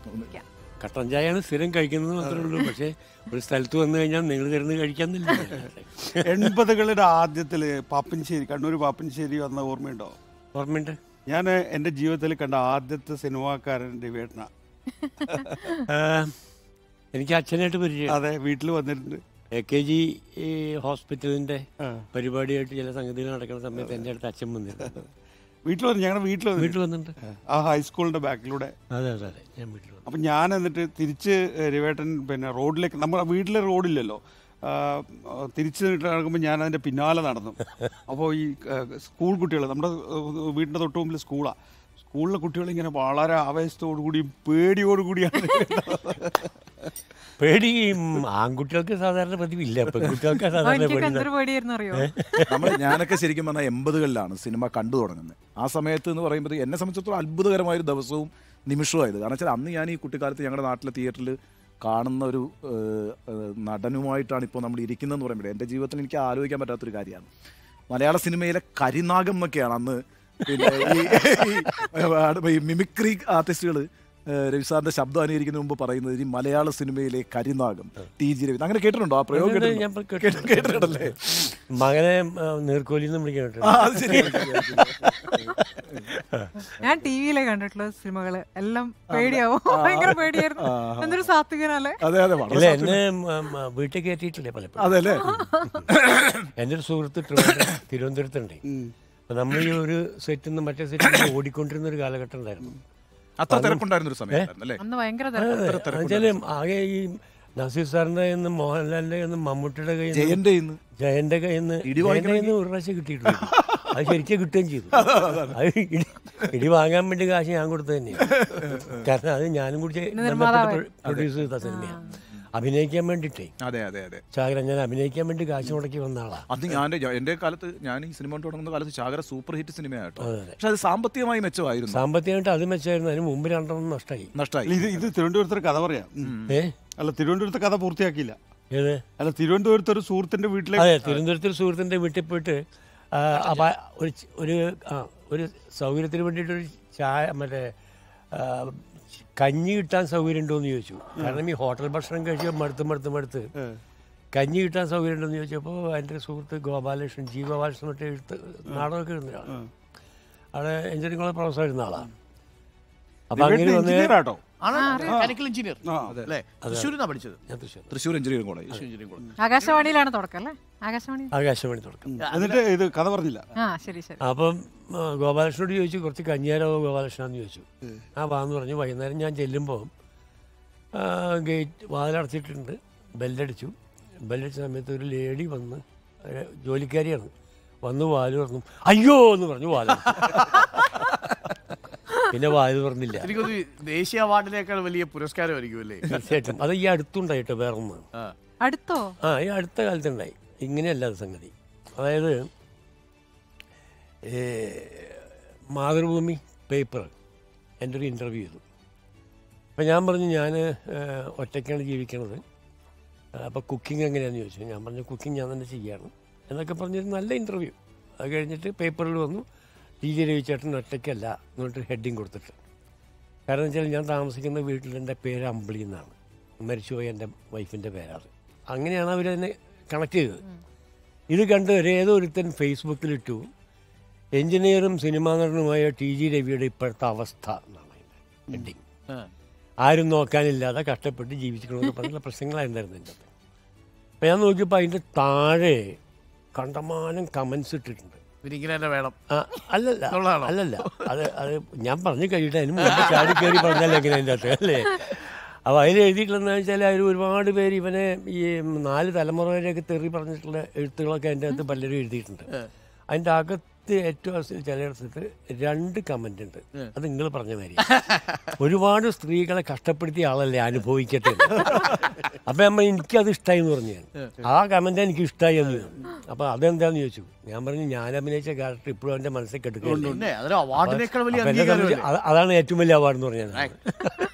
കട്ടൻ ചായയാണ് സ്ഥിരം കഴിക്കുന്നത് മാത്രമേ ഉള്ളൂ പക്ഷേ ഒരു സ്ഥലത്ത് വന്നു കഴിഞ്ഞാൽ നിങ്ങൾ തരുന്ന കഴിക്കാന്നില്ല എൺപതുകളുടെ ആദ്യത്തില് പാപ്പൻശ്ശേരി കണ്ണൂർ പാപ്പൻശ്ശേരി വന്ന ഓർമ്മയുണ്ടോ ഓർമ്മയുണ്ട് ഞാൻ എൻ്റെ ജീവിതത്തിൽ കണ്ട ആദ്യത്തെ സിനിമാക്കാരൻ രവിയേട്ടന ആ, എനിക്ക് അച്ഛനായിട്ട് പരിചയം അതെ വീട്ടിൽ വന്നിട്ടുണ്ട് എ കെ ജി ഹോസ്പിറ്റലിന്റെ ആ. പരിപാടിയായിട്ട് ചില സംഗതികൾ നടക്കുന്ന സമയത്ത് എൻ്റെ അടുത്ത് അച്ഛൻ വന്നിരുന്നു വീട്ടിൽ വന്നു ഞങ്ങളുടെ വീട്ടിൽ വന്നു വീട്ടിൽ വന്നിട്ടുണ്ട് ആ ഹൈസ്കൂളിന്റെ ബാക്കിലൂടെ അതെ അതെ അതെ ഞാൻ വീട്ടിൽ വന്നു അപ്പം ഞാൻ എന്നിട്ട് തിരിച്ച് രവിയേട്ടൻ പിന്നെ റോഡിലേക്ക് നമ്മുടെ വീട്ടിലെ റോഡില്ലല്ലോ ആ, തിരിച്ച് നടക്കുമ്പോൾ ഞാൻ അതിൻ്റെ പിന്നാലെ നടന്നു അപ്പോൾ ഈ ആ, സ്കൂൾ കുട്ടികൾ നമ്മുടെ ആ, വീടിൻ്റെ തൊട്ട് മുമ്പിൽ സ്കൂളാണ് സ്കൂളിലെ കുട്ടികൾ ഇങ്ങനെ വളരെ ആവേശത്തോടു കൂടിയും പേടിയോടു കൂടിയാണ് പേടി ഉം, ആൺകുട്ടികൾക്ക് സാധാരണ പതിവില്ല പെൺകുട്ടികൾക്ക് ഓ, സാധാരണ എനിക്കൊക്കെ പേടി എന്തൊരു പേടിയായിരുന്നു അറിയോ നമ്മൾ ഞാനൊക്കെ ശരിക്കും പറഞ്ഞാൽ എൺപതുകളിലാണ് സിനിമ കണ്ടു തുടങ്ങുന്നത് ആ സമയത്ത് എന്ന് പറയുമ്പോൾ എന്നെ സംബന്ധിച്ചിടത്തോളം അത്ഭുതകരമായ ഒരു ദിവസവും നിമിഷമായത് കാരണം വെച്ചാൽ അന്ന് ഞാൻ ഈ കുട്ടിക്കാലത്ത് ഞങ്ങളുടെ നാട്ടിലെ തിയേറ്ററിൽ കാണുന്ന ഒരു ഏഹ്, ഏഹ്, നടനുമായിട്ടാണ് ഇപ്പോൾ നമ്മൾ ഇരിക്കുന്നതെന്ന് പറയുമ്പോൾ എൻ്റെ ജീവിതത്തിൽ എനിക്ക് ആലോചിക്കാൻ പറ്റാത്തൊരു കാര്യമാണ് മലയാള സിനിമയിലെ കരിനാഗം എന്നൊക്കെയാണ് അന്ന് പിന്നെ ഈ ഈ മിമിക്രി ആർട്ടിസ്റ്റുകൾ രവി സാറിന്റെ ശബ്ദം അനുകരിക്കുന്നതിന് മുമ്പ് പറയുന്നത് ഈ മലയാള സിനിമയിലെ കരിനാഗം ടി ജി രവി അങ്ങനെ കേട്ടിട്ടുണ്ടോ ആ പ്രയോഗം അതെ, കേട്ടിട്ടുണ്ടോ? ഞാൻ ഇപ്പൊ കേട്ടി- കേട്ടിട്ടുണ്ട്. കേട്ടിട്ടുണ്ടല്ലേ മകനെ ആ, നീർക്കോലിന്ന് വിളിക്കാൻ ആ, അത് ശരി. ഞാൻ ടി വിയിലെ കണ്ടിട്ടുള്ള സിനിമകള് എല്ലാം പേടിയാവും ഭയങ്കര പേടിയായിരുന്നു എന്തൊരു സാത്വികനല്ലേ അതെ അതെ വളരെ ഇല്ല സാധ്യത. എന്നെ മ, മ, വീട്ടിൽ കയറ്റിയിട്ടില്ലേ പലപ്പോഴും അതെ അല്ലേ എൻ്റെ ഒരു സുഹൃത്ത് ട്രിവാൻഡ്രം തിരുവനന്തപുരത്തുണ്ട് അപ്പൊ നമ്മൾ ഈ ഒരു സെറ്റിൽ നിന്ന് മറ്റേ സെറ്റിൽ നിന്ന് ഓടിക്കൊണ്ടിരുന്ന ഒരു കാലഘട്ടം ഉണ്ടായിരുന്നു അത്ര തിരക്കുണ്ടായിരുന്ന ഒരു സമയത്തായിരുന്നു അല്ലേ അന്ന് ഭയങ്കര അതെ, തിരക്ക്. എന്നുവെച്ചാല് ആകെ ഈ നസീർ സാറിന്റെ കയ്യിൽ നിന്ന് മോഹൻലാലിന്റെ കയ്യിൽ നിന്ന് മമ്മൂട്ടിയുടെ കയ്യിൽ നിന്ന് ജയന്റെ ഇന്ന് ജയന്റെ കയ്യിൽ നിന്ന് ഇടി ജയന്റെ കയ്യിൽ നിന്ന് ഒരു പ്രാവശ്യം കിട്ടിയിട്ടുണ്ട് അത് ശരിക്കും കിട്ടുകയും ചെയ്തു അത് ഇടി ഇടി വാങ്ങാൻ വേണ്ടി കാശ് ഞാൻ കൊടുത്തത് തന്നെയാണ് കാരണം അത് ഞാനും കൂടി നിർമ്മാതാവ്. പ്രൊഡ്യൂസ് ചെയ്ത സിനിമയാണ് അഭിനയിക്കാൻ വേണ്ടിയിട്ടേ അതെ അതെ അതെ ചാകര ഞാൻ അഭിനയിക്കാൻ വേണ്ടി കാശ് മുടക്കി വന്ന ആളാ അന്ന് ഞാൻ എന്റെ കാലത്ത് ഞാൻ ഈ സിനിമ തുടങ്ങുന്ന കാലത്ത് ചാകര സൂപ്പർ ഹിറ്റ് സിനിമയാട്ടോ അതെ, അതെ. പക്ഷെ അത് സാമ്പത്തികമായി മെച്ചമായിരുന്നു സാമ്പത്തികമായിട്ട് അത് മെച്ചമായിരുന്നു അതിന് മുമ്പ് രണ്ടെണ്ണം നഷ്ടമായി നഷ്ടമായി ഇത് ഇത് തിരുവനന്തപുരത്തെ കഥ പറയാം ഏ അല്ല തിരുവനന്തപുരത്തെ കഥ പൂർത്തിയാക്കിയില്ല ഏത് അല്ല തിരുവനന്തപുരത്ത് ഒരു സുഹൃത്തിന്റെ വീട്ടിലേക്ക് അതെ തിരുവനന്തപുരത്തിൽ സുഹൃത്തിൻ്റെ വീട്ടിൽ പോയിട്ട് ആ, അപ്പൊ ഒരു ച- ഒരു ആ ഒരു സൗകര്യത്തിന് വേണ്ടിയിട്ട് ഒരു ചായ മറ്റേ ആ, കഞ്ഞി കിട്ടാൻ സൗകര്യം ഉണ്ടോ എന്ന് ചോദിച്ചു കാരണം ഈ ഹോട്ടൽ ഭക്ഷണം കഴിച്ച് മടുത്ത് മടുത്ത് മടുത്ത് കഞ്ഞി കിട്ടാൻ സൗകര്യം ഉണ്ടോ എന്ന് ചോദിച്ചപ്പോൾ എൻ്റെ സുഹൃത്ത് ഗോപാലകൃഷ്ണൻ ജി ഗോപാലകൃഷ്ണൻ മറ്റേ എഴുത്ത് നാടകമൊക്കെ എഴുതുന്ന ആളാണ് അവിടെ എഞ്ചിനീയറിംഗ് കോളേജ് പ്രൊഫസറായിരുന്ന ആളാണ് അപ്പം അങ്ങനെ വന്ന് എഞ്ചിനീയർ ആട്ടോ ആണ് മെക്കാനിക്കൽ എഞ്ചിനീയർ ആ. അല്ലേ തൃശ്ശൂരിന്നാ പഠിച്ചത് ഞാൻ Thrissur Thrissur engineering college engineering college ആകാശവാണിയിലാണ് തുടക്കം അല്ലേ ആകാശവാണി ആകാശവാണി തുടക്കം എന്നിട്ട് ഇത് കഥ പറഞ്ഞില്ല ആ ശരി ശരി അപ്പം ആ, ഗോപാലകൃഷ്ണനോട് ചോദിച്ചു കുറച്ച് കഞ്ഞിയാരോ ഗോപാലകൃഷ്ണൻ ചോദിച്ചു ആ വാന്ന് പറഞ്ഞു വൈകുന്നേരം ഞാൻ ചെല്ലുമ്പോൾ ഗേറ്റ് വാതിലടച്ചിട്ടുണ്ട് ബെല്ലടിച്ചു ബെല്ലടിച്ച സമയത്ത് ഒരു ലേഡി വന്ന് ഒരു ജോലിക്കാരിയാണ് വന്ന് വാല് തുറന്നു അയ്യോ എന്ന് പറഞ്ഞു വാല് പിന്നെ വാല് തുറന്നില്ല എനിക്കൊരു ദേശീയ അവാർഡിനേക്കാൾ വലിയ പുരസ്കാരമായിരിക്കും അല്ലേ തീർച്ചയായിട്ടും അത് ഈ അടുത്തുണ്ടായിട്ടോ വേറൊന്ന് ആ. അടുത്തോ ആ ഈ അടുത്ത കാലത്തുണ്ടായി ഇങ്ങനെയല്ല അത് സംഗതി അതായത് ഏ, മാതൃഭൂമി പേപ്പർ എൻ്റെ ഒരു ഇൻ്റർവ്യൂ ചെയ്തു അപ്പം ഞാൻ പറഞ്ഞു ഞാൻ ഒറ്റയ്ക്കാണ് ജീവിക്കണത് അപ്പോൾ കുക്കിംഗ് എങ്ങനെയാണെന്ന് ചോദിച്ചു ഞാൻ പറഞ്ഞു കുക്കിംഗ് ഞാൻ തന്നെ ചെയ്യാണ് എന്നൊക്കെ പറഞ്ഞൊരു നല്ല ഇൻ്റർവ്യൂ അത് കഴിഞ്ഞിട്ട് പേപ്പറിൽ വന്നു ടി ജി രവിചേട്ടൻ ഒറ്റയ്ക്കല്ല എന്നിട്ട് ഹെഡിങ് കൊടുത്തിട്ട് കാരണം വെച്ചാൽ ഞാൻ താമസിക്കുന്ന വീട്ടിൽ എൻ്റെ പേര് അമ്പിളി എന്നാണ് മരിച്ചുപോയ എൻ്റെ വൈഫിൻ്റെ പേരാണ് അങ്ങനെയാണ് അവരതിനെ കണക്ട് ചെയ്തത് ഇത് കണ്ട് ഏതോ ഒരുത്തൻ ഫേസ്ബുക്കിലിട്ടു എഞ്ചിനീയറും സിനിമാ നടനുമായ ടി ജി രവിയുടെ ഇപ്പോഴത്തെ അവസ്ഥ എന്നാണ് അതിൻ്റെ ഹെഡിങ് ആ. ആരും നോക്കാനില്ലാതെ കഷ്ടപ്പെട്ട് ജീവിച്ചിക്കണമെന്ന് പറഞ്ഞുള്ള പ്രശ്നങ്ങളായിരുന്നു എൻ്റെ അകത്ത് അപ്പം ഞാൻ നോക്കിയപ്പോൾ അതിൻ്റെ താഴെ കണ്ടമാനം കമൻസ് ഇട്ടിട്ടുണ്ട് പിന്നെ ഇങ്ങനെ തന്നെ വേണം ആ, അല്ലല്ല എന്നുള്ളതാണോ? അല്ലല്ല അത് അത് ഞാൻ പറഞ്ഞു കഴിയട്ടെ അതിന് മുമ്പ് ചാടി കയറി പറഞ്ഞാൽ എങ്ങനെ അതിൻ്റെ അകത്ത് അല്ലേ അപ്പോൾ അതിൽ എഴുതിയിട്ടുള്ളതെന്ന് വെച്ചാൽ അതിൽ ഒരുപാട് പേര് ഇവനെ ഈ നാല് തലമുറ വരെയൊക്കെ തെറി പറഞ്ഞിട്ടുള്ള എഴുത്തുകളൊക്കെ അതിൻ്റെ അകത്ത് പലരും എഴുതിയിട്ടുണ്ട് അതിൻ്റെ അകത്ത് ഏറ്റവും അവസ്ഥയിൽ ചിലയിടത്ത് രണ്ട് കമൻ്റ് ഉണ്ട് അത് നിങ്ങൾ പറഞ്ഞ മാതിരി ഒരുപാട് സ്ത്രീകളെ കഷ്ടപ്പെടുത്തിയ ആളല്ലേ അനുഭവിക്കട്ടെ അപ്പം അമ്മ എനിക്കത് ഇഷ്ടമായി എന്ന് പറഞ്ഞു ഞാൻ ആ കമൻ്റ് എനിക്ക് ഇഷ്ടമായി എന്ന് പറഞ്ഞു അപ്പോൾ അതെന്താന്ന് ചോദിച്ചു ഞാൻ പറഞ്ഞു ഞാൻ അഭിനയിച്ച ക്യാരക്ടർ ഇപ്പോഴും എൻ്റെ മനസ്സിൽ കെട്ടുകയുണ്ട് പിന്നെ അതൊരു അവാർഡിനേക്കാൾ വലിയ അപ്പൊ എന്നെ അംഗീകാരമല്ലേ സംബന്ധിച്ച് അത- അതാണ് ഏറ്റവും വലിയ അവാർഡ് എന്ന് പറഞ്ഞത്